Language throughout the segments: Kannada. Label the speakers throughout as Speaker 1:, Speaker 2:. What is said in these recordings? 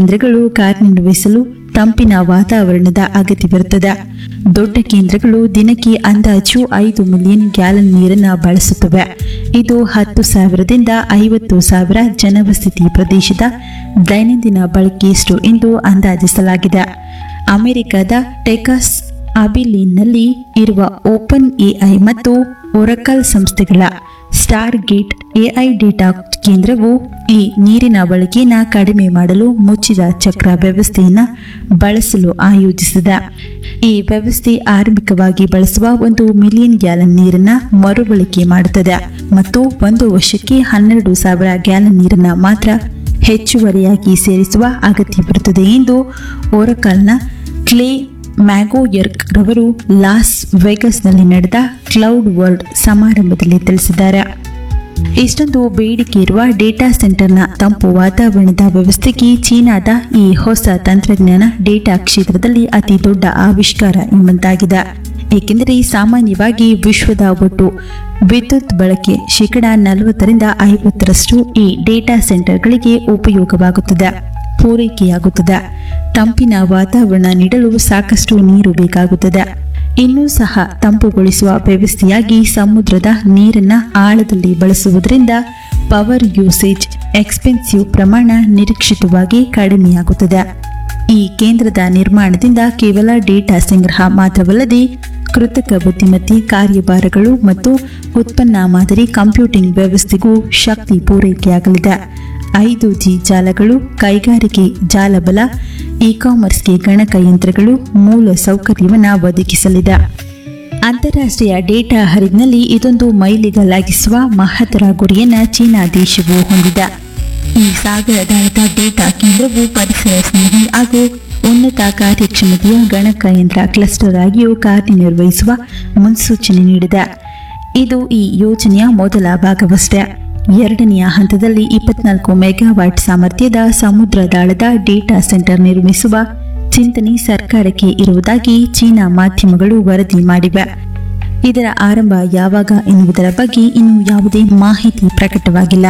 Speaker 1: ಕೇಂದ್ರಗಳು ಕಾರ್ಯನಿರ್ವಹಿಸಲು ತಂಪಿನ ವಾತಾವರಣದ ಅಗತ್ಯವಿರುತ್ತದೆ ದೊಡ್ಡ ಕೇಂದ್ರಗಳು ದಿನಕ್ಕೆ ಅಂದಾಜು ಐದು ಮಿಲಿಯನ್ ಗ್ಯಾಲನ್ ನೀರನ್ನು ಬಳಸುತ್ತವೆ ಇದು ಹತ್ತು ಸಾವಿರದಿಂದ ಐವತ್ತು ಸಾವಿರ ಜನವಸತಿ ಪ್ರದೇಶದ ದೈನಂದಿನ ಬಳಕೆಯಷ್ಟು ಎಂದು ಅಂದಾಜಿಸಲಾಗಿದೆ ಅಮೆರಿಕದ ಟೆಕಾಸ್ ಅಬಿಲಿನ್ನಲ್ಲಿ ಇರುವ ಓಪನ್ ಎಐ ಮತ್ತು ಒರಕಲ್ ಸಂಸ್ಥೆಗಳ ಸ್ಟಾರ್ ಗೇಟ್ ಎಐ ಡೇಟಾ ಕೇಂದ್ರವು ಈ ನೀರಿನ ಬಳಕೆಯನ್ನು ಕಡಿಮೆ ಮಾಡಲು ಮುಚ್ಚಿದ ಚಕ್ರ ವ್ಯವಸ್ಥೆಯನ್ನು ಬಳಸಲು ಆಯೋಜಿಸಿದೆ ಈ ವ್ಯವಸ್ಥೆ ಆರಂಭಿಕವಾಗಿ ಬಳಸುವ ಒಂದು ಮಿಲಿಯನ್ ಗ್ಯಾಲನ್ ನೀರನ್ನ ಮರುಬಳಕೆ ಮಾಡುತ್ತದೆ ಮತ್ತು ಒಂದು ವರ್ಷಕ್ಕೆ ಹನ್ನೆರಡು ಸಾವಿರ ಗ್ಯಾಲನ್ ನೀರನ್ನ ಮಾತ್ರ ಹೆಚ್ಚುವರಿಯಾಗಿ ಸೇರಿಸುವ ಅಗತ್ಯವಿರುತ್ತದೆ ಎಂದು ಓರಕಲ್ನ ಕ್ಲೇ ಮ್ಯಾಗೋಯರ್ಕ್ ರವರು ಲಾಸ್ ವೆಗಸ್ನಲ್ಲಿ ನಡೆದ ಕ್ಲೌಡ್ ವರ್ಲ್ಡ್ ಸಮಾರಂಭದಲ್ಲಿ ತಿಳಿಸಿದ್ದಾರೆ ಇಷ್ಟೊಂದು ಬೇಡಿಕೆ ಇರುವ ಡೇಟಾ ಸೆಂಟರ್ನ ತಂಪು ವಾತಾವರಣದ ವ್ಯವಸ್ಥೆಗೆ ಚೀನಾದ ಈ ಹೊಸ ತಂತ್ರಜ್ಞಾನ ಡೇಟಾ ಕ್ಷೇತ್ರದಲ್ಲಿ ಅತಿ ದೊಡ್ಡ ಆವಿಷ್ಕಾರ ಎಂಬಂತಾಗಿದೆ ಏಕೆಂದರೆ ಸಾಮಾನ್ಯವಾಗಿ ವಿಶ್ವದ ಒಟ್ಟು ವಿದ್ಯುತ್ ಬಳಕೆ ಶೇಕಡ ನಲವತ್ತರಿಂದ ಐವತ್ತರಷ್ಟು ಈ ಡೇಟಾ ಸೆಂಟರ್ಗಳಿಗೆ ಉಪಯೋಗವಾಗುತ್ತದೆ ಪೂರೈಕೆಯಾಗುತ್ತದೆ ತಂಪಿನ ವಾತಾವರಣ ನೀಡಲು ಸಾಕಷ್ಟು ನೀರು ಬೇಕಾಗುತ್ತದೆ ಇನ್ನೂ ಸಹ ತಂಪುಗೊಳಿಸುವ ವ್ಯವಸ್ಥೆಯಾಗಿ ಸಮುದ್ರದ ನೀರನ್ನ ಆಳದಲ್ಲಿ ಬಳಸುವುದರಿಂದ ಪವರ್ ಯೂಸೇಜ್ ಎಕ್ಸ್ಪೆನ್ಸಿವ್ ಪ್ರಮಾಣ ನಿರೀಕ್ಷಿತವಾಗಿ ಕಡಿಮೆಯಾಗುತ್ತದೆ ಈ ಕೇಂದ್ರದ ನಿರ್ಮಾಣದಿಂದ ಕೇವಲ ಡೇಟಾ ಸಂಗ್ರಹ ಮಾತ್ರವಲ್ಲದೆ ಕೃತಕ ಬುದ್ಧಿಮತ್ತೆ ಕಾರ್ಯಭಾರಗಳು ಮತ್ತು ಉತ್ಪನ್ನ ಮಾದರಿ ಕಂಪ್ಯೂಟಿಂಗ್ ವ್ಯವಸ್ಥೆಗೂ ಶಕ್ತಿ ಪೂರೈಕೆಯಾಗಲಿದೆ ಐದು ಜಿ ಜಾಲಗಳು ಕೈಗಾರಿಕೆ ಜಾಲಬಲ ಇ ಕಾಮರ್ಸ್ಗೆ ಗಣಕಯಂತ್ರಗಳು ಮೂಲ ಸೌಕರ್ಯವನ್ನು ಒದಗಿಸಲಿದೆ ಅಂತಾರಾಷ್ಟ್ರೀಯ ಡೇಟಾ ಹರಿವಿನಲ್ಲಿ ಇದೊಂದು ಮೈಲಿಗಲ್ಲಾಗಿಸುವ ಮಹತ್ತರ ಗುರಿಯನ್ನ ಚೀನಾ ದೇಶವು ಹೊಂದಿದೆ ಈ ಸಾಗರದಾಳಿತ ಡೇಟಾ ಕೇಂದ್ರವು ಪರಿಸರ ಸ್ನೇಹಿ ಹಾಗೂ ಉನ್ನತ ಕಾರ್ಯಕ್ಷಮತೆಯ ಗಣಕಯಂತ್ರ ಕ್ಲಸ್ಟರ್ ಆಗಿಯೂ ಕಾರ್ಯನಿರ್ವಹಿಸುವ ಮುನ್ಸೂಚನೆ ನೀಡಿದೆ ಇದು ಈ ಯೋಜನೆಯ ಮೊದಲ ಭಾಗವಷ್ಟೇ ಎರಡನೆಯ ಹಂತದಲ್ಲಿ ಇಪ್ಪತ್ನಾಲ್ಕು ಮೆಗಾವಾಟ್ ಸಾಮರ್ಥ್ಯದ ಸಮುದ್ರ ದಾಳದ ಡೇಟಾ ಸೆಂಟರ್ ನಿರ್ಮಿಸುವ ಚಿಂತನೆ ಸರ್ಕಾರಕ್ಕೆ ಇರುವುದಾಗಿ ಚೀನಾ ಮಾಧ್ಯಮಗಳು ವರದಿ ಮಾಡಿವೆ ಇದರ ಆರಂಭ ಯಾವಾಗ ಎನ್ನುವುದರ ಬಗ್ಗೆ ಇನ್ನೂ ಯಾವುದೇ ಮಾಹಿತಿ ಪ್ರಕಟವಾಗಿಲ್ಲ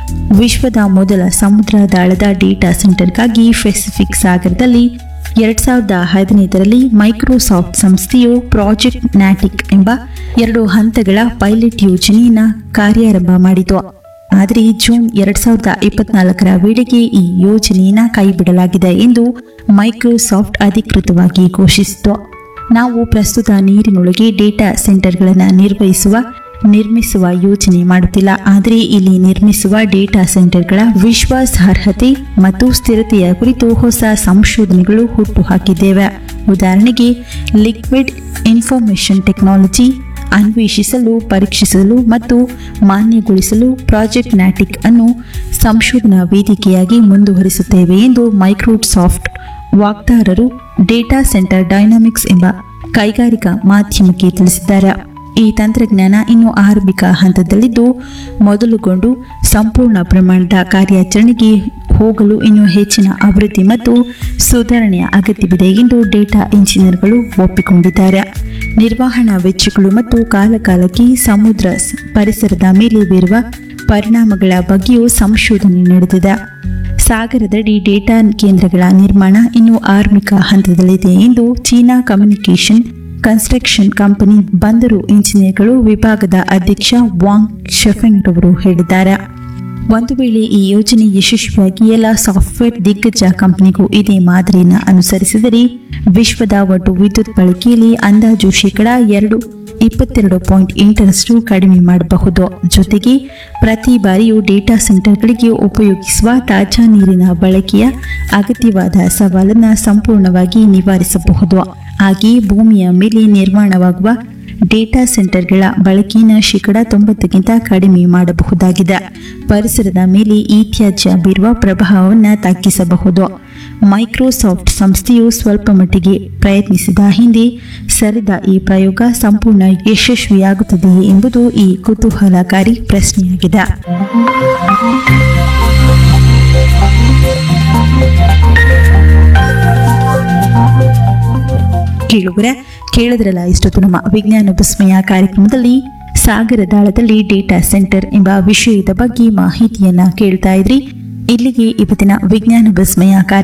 Speaker 1: ವಿಶ್ವದ ಮೊದಲ ಸಮುದ್ರ ದಾಳದ ಡೇಟಾ ಸೆಂಟರ್ಗಾಗಿ ಪೆಸಿಫಿಕ್ ಸಾಗರದಲ್ಲಿ ಎರಡ್ ಸಾವಿರದ ಹದಿನೈದರಲ್ಲಿ ಮೈಕ್ರೋಸಾಫ್ಟ್ ಸಂಸ್ಥೆಯು ಪ್ರಾಜೆಕ್ಟ್ ನ್ಯಾಟಿಕ್ ಎಂಬ ಎರಡು ಹಂತಗಳ ಪೈಲಟ್ ಯೋಜನೆಯನ್ನ ಕಾರ್ಯಾರಂಭ ಮಾಡಿತು ಆದರೆ ಜೂನ್ ಎರಡ್ ಸಾವಿರದ ಇಪ್ಪತ್ನಾಲ್ಕರ ವೇಳೆಗೆ ಈ ಯೋಜನೆಯನ್ನ ಕೈಬಿಡಲಾಗಿದೆ ಎಂದು ಮೈಕ್ರೋಸಾಫ್ಟ್ ಅಧಿಕೃತವಾಗಿ ಘೋಷಿಸಿತು ನಾವು ಪ್ರಸ್ತುತ ನೀರಿನೊಳಗೆ ಡೇಟಾ ಸೆಂಟರ್ಗಳನ್ನು ನಿರ್ವಹಿಸುವ ನಿರ್ಮಿಸುವ ಯೋಜನೆ ಮಾಡುತ್ತಿಲ್ಲ ಆದರೆ ಇಲ್ಲಿ ನಿರ್ಮಿಸುವ ಡೇಟಾ ಸೆಂಟರ್ಗಳ ವಿಶ್ವಾಸಾರ್ಹತೆ ಮತ್ತು ಸ್ಥಿರತೆಯ ಕುರಿತು ಹೊಸ ಸಂಶೋಧನೆಗಳು ಹುಟ್ಟುಹಾಕಿದ್ದೇವೆ ಉದಾಹರಣೆಗೆ ಲಿಕ್ವಿಡ್ ಇನ್ಫಾರ್ಮೇಷನ್ ಟೆಕ್ನಾಲಜಿ ಅನ್ವೇಷಿಸಲು ಪರೀಕ್ಷಿಸಲು ಮತ್ತು ಮಾನ್ಯಗೊಳಿಸಲು ಪ್ರಾಜೆಕ್ಟ್ ನ್ಯಾಟಿಕ್ ಅನ್ನು ಸಂಶೋಧನಾ ವೇದಿಕೆಯಾಗಿ ಮುಂದುವರಿಸುತ್ತೇವೆ ಎಂದು ಮೈಕ್ರೋಸಾಫ್ಟ್ ವಾಗ್ದಾರರು ಡೇಟಾ ಸೆಂಟರ್ ಡೈನಾಮಿಕ್ಸ್ ಎಂಬ ಕೈಗಾರಿಕಾ ಮಾಧ್ಯಮಕ್ಕೆ ತಿಳಿಸಿದ್ದಾರೆ ಈ ತಂತ್ರಜ್ಞಾನ ಇನ್ನು ಆರಂಭಿಕ ಹಂತದಲ್ಲಿದ್ದು ಮೊದಲುಗೊಂಡು ಸಂಪೂರ್ಣ ಪ್ರಮಾಣದ ಕಾರ್ಯಾಚರಣೆಗೆ ಹೋಗಲು ಇನ್ನೂ ಹೆಚ್ಚಿನ ಅಭಿವೃದ್ಧಿ ಮತ್ತು ಸುಧಾರಣೆಯ ಅಗತ್ಯವಿದೆ ಎಂದು ಡೇಟಾ ಇಂಜಿನಿಯರ್ಗಳು ಒಪ್ಪಿಕೊಂಡಿದ್ದಾರೆ ನಿರ್ವಹಣಾ ವೆಚ್ಚಗಳು ಮತ್ತು ಕಾಲಕಾಲಕ್ಕೆ ಸಮುದ್ರ ಸ- ಪರಿಸರದ ಮೇಲೆ ಬೀರುವ ಪರಿಣಾಮಗಳ ಬಗ್ಗೆಯೂ ಸಂಶೋಧನೆ ನಡೆದಿದೆ ಸಾಗರದಡಿ ಡೇಟಾ ಕೇಂದ್ರಗಳ ನಿರ್ಮಾಣ ಇನ್ನೂ ಆರಂಭಿಕ ಹಂತದಲ್ಲಿದೆ ಎಂದು ಚೀನಾ ಕಮ್ಯುನಿಕೇಷನ್ ಕನ್ಸ್ಟ್ರಕ್ಷನ್ ಕಂಪನಿ ಬಂದರು ಇಂಜಿನಿಯರ್ಗಳು ವಿಭಾಗದ ಅಧ್ಯಕ್ಷ ವಾಂಗ್ ಶೆಫೆಂಗ್ ರವರು ಹೇಳಿದ್ದಾರೆ ಒಂದು ವೇಳೆ ಈ ಯೋಜನೆ ಯಶಸ್ವಿಯಾಗಿ ಎಲ್ಲ ಸಾಫ್ಟ್ವೇರ್ ದಿಗ್ಗಜ ಕಂಪನಿಗೂ ಇದೇ ಮಾದರಿಯನ್ನು ಅನುಸರಿಸಿದರೆ ವಿಶ್ವದ ಒಟ್ಟು ವಿದ್ಯುತ್ ಬಳಕೆಯಲ್ಲಿ ಅಂದಾಜು ಶೇಕಡ ಎರಡು ಇಪ್ಪತ್ತೆರಡು ಪಾಯಿಂಟ್ ಎಂಟರಷ್ಟು ಕಡಿಮೆ ಮಾಡಬಹುದು ಜೊತೆಗೆ ಪ್ರತಿ ಬಾರಿಯೂ ಡೇಟಾ ಸೆಂಟರ್ಗಳಿಗೆ ಉಪಯೋಗಿಸುವ ತಾಜಾ ನೀರಿನ ಬಳಕೆಯ ಅಗತ್ಯವಾದ ಸವಾಲನ್ನು ಸಂಪೂರ್ಣವಾಗಿ ನಿವಾರಿಸಬಹುದು ಹಾಗೆಯೇ ಭೂಮಿಯ ಮೇಲೆ ನಿರ್ಮಾಣವಾಗುವ ಡೇಟಾ ಸೆಂಟರ್ಗಳ ಬಳಕೆಯನ್ನು ಶೇಕಡ ತೊಂಬತ್ತಕ್ಕಿಂತ ಕಡಿಮೆ ಮಾಡಬಹುದಾಗಿದೆ ಪರಿಸರದ ಮೇಲೆ ಈ ತ್ಯಾಜ್ಯ ಬೀರುವ ಪ್ರಭಾವವನ್ನು ತಗ್ಗಿಸಬಹುದು ಮೈಕ್ರೋಸಾಫ್ಟ್ ಸಂಸ್ಥೆಯು ಸ್ವಲ್ಪ ಮಟ್ಟಿಗೆ ಪ್ರಯತ್ನಿಸಿದ ಹಿಂದೆ ಸರಿದ ಈ ಪ್ರಯೋಗ ಸಂಪೂರ್ಣ ಯಶಸ್ವಿಯಾಗುತ್ತದೆಯೇ ಎಂಬುದು ಈ ಕುತೂಹಲಕಾರಿ ಪ್ರಶ್ನೆಯಾಗಿದೆ ಕೇಳುಗರೆ ಕೇಳಿದ್ರಲ್ಲ ಇಷ್ಟೊತ್ತು ನಮ್ಮ ವಿಜ್ಞಾನ ವಿಸ್ಮಯ ಕಾರ್ಯಕ್ರಮದಲ್ಲಿ ಸಾಗರ ದಾಳದಲ್ಲಿ ಡೇಟಾ ಸೆಂಟರ್ ಎಂಬ ವಿಷಯದ ಬಗ್ಗೆ ಮಾಹಿತಿಯನ್ನ ಕೇಳ್ತಾ ಇದ್ರಿ ಇಲ್ಲಿಗೆ ಇವತ್ತಿನ ವಿಜ್ಞಾನ ವಿಸ್ಮಯ ಕಾರ್ಯಕ್ರಮ